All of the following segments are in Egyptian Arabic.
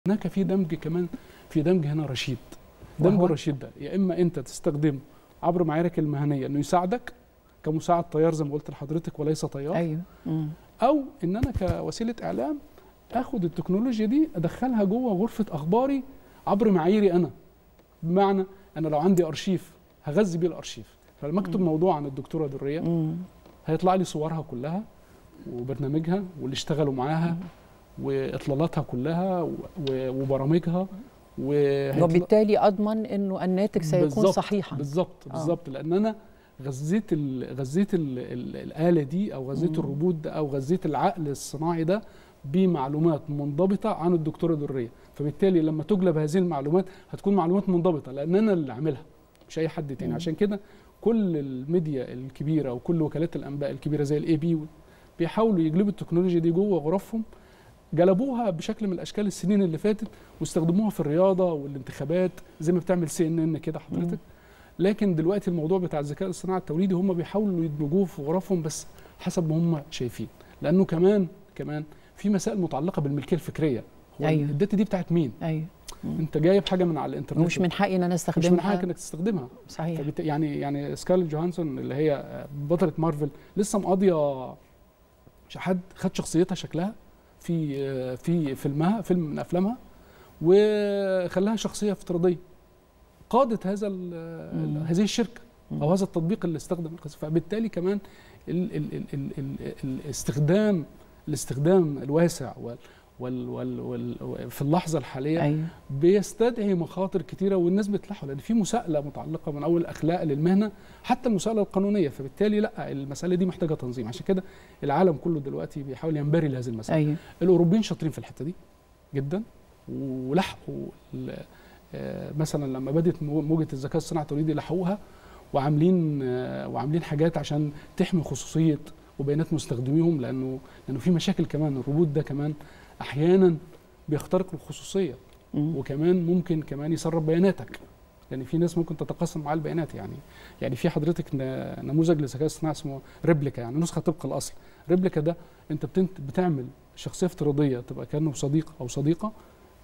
هناك في دمج كمان في دمج هنا رشيد دمج وهو؟ الرشيد ده يا اما انت تستخدمه عبر معاييرك المهنيه انه يساعدك كمساعد طيار زي ما قلت لحضرتك وليس طيار ايوه مم. او ان انا كوسيله اعلام اخد التكنولوجيا دي ادخلها جوه غرفه اخباري عبر معاييري انا بمعنى انا لو عندي ارشيف هغذي بيه الارشيف فلما اكتب مم. موضوع عن الدكتوره دريه مم. هيطلع لي صورها كلها وبرنامجها واللي اشتغلوا معاها واطلالاتها كلها و- و- وبرامجها وهيطلع- وبالتالي اضمن انه الناتج سيكون بالظبط، صحيحا بالظبط آه. بالظبط لان انا غذيت ال غذيت ال ال الاله دي او غذيت مم. الروبوت ده او غذيت العقل الصناعي ده بمعلومات منضبطه عن الدكتوره دريه فبالتالي لما تجلب هذه المعلومات هتكون معلومات منضبطه لان انا اللي عاملها مش اي حد تاني مم. عشان كده كل الميديا الكبيره وكل وكالات الانباء الكبيره زي الاي بي بيحاولوا يجلبوا التكنولوجيا دي جوه غرفهم جلبوها بشكل من الاشكال السنين اللي فاتت واستخدموها في الرياضه والانتخابات زي ما بتعمل سي ان ان كده حضرتك لكن دلوقتي الموضوع بتاع الذكاء الاصطناعي التوليدي هم بيحاولوا يدمجوه في غرفهم بس حسب ما هم شايفين لانه كمان كمان في مسائل متعلقه بالملكيه الفكريه هو أيوه. الداتا دي بتاعت مين ايوه انت جايب حاجه من على الانترنت ومش من حقي ان انا مش استخدمها من حقك انك تستخدمها صحيح فبت... يعني يعني سكارلت جوهانسون اللي هي بطله مارفل لسه مقاضيه مش حد خد شخصيتها شكلها في في فيلمها فيلم من افلامها وخلاها شخصيه افتراضيه قادت هذا ال- مم. هذه الشركه مم. او هذا التطبيق اللي استخدم القصة. فبالتالي كمان ال ال ال ال ال الاستخدام الاستخدام الواسع وال وال وال وال في اللحظه الحاليه ايوه بيستدعي مخاطر كتيره والناس بتلحوا لان في مساءله متعلقه من اول الاخلاق للمهنه حتى المساءله القانونيه فبالتالي لا المساله دي محتاجه تنظيم عشان كده العالم كله دلوقتي بيحاول ينبري لهذه المساله ايوه الاوروبيين شاطرين في الحته دي جدا ولحقوا ال- آه، مثلا لما بدات مو- موجه الذكاء الصناعي التوليدي لحقوها وعاملين آه، وعاملين حاجات عشان تحمي خصوصيه وبيانات مستخدميهم لانه لانه في مشاكل كمان الروبوت ده كمان احيانا بيخترق الخصوصيه مم. وكمان ممكن كمان يسرب بياناتك لان في ناس ممكن تتقاسم معاه البيانات يعني يعني في حضرتك ن- نموذج للذكاء الصناعي اسمه ريبليكا يعني نسخه طبق الاصل ريبليكا ده انت بتنت بتعمل شخصيه افتراضيه تبقى كانه صديق او صديقه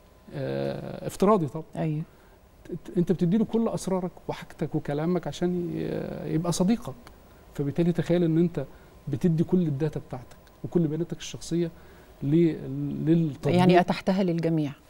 آه افتراضي طبعا ايوه ت- انت بتدي له كل اسرارك وحاجتك وكلامك عشان ي- يبقى صديقك فبالتالي تخيل ان انت بتدي كل الداتا بتاعتك وكل بياناتك الشخصيه لل- للتطبيق يعني اتحتها للجميع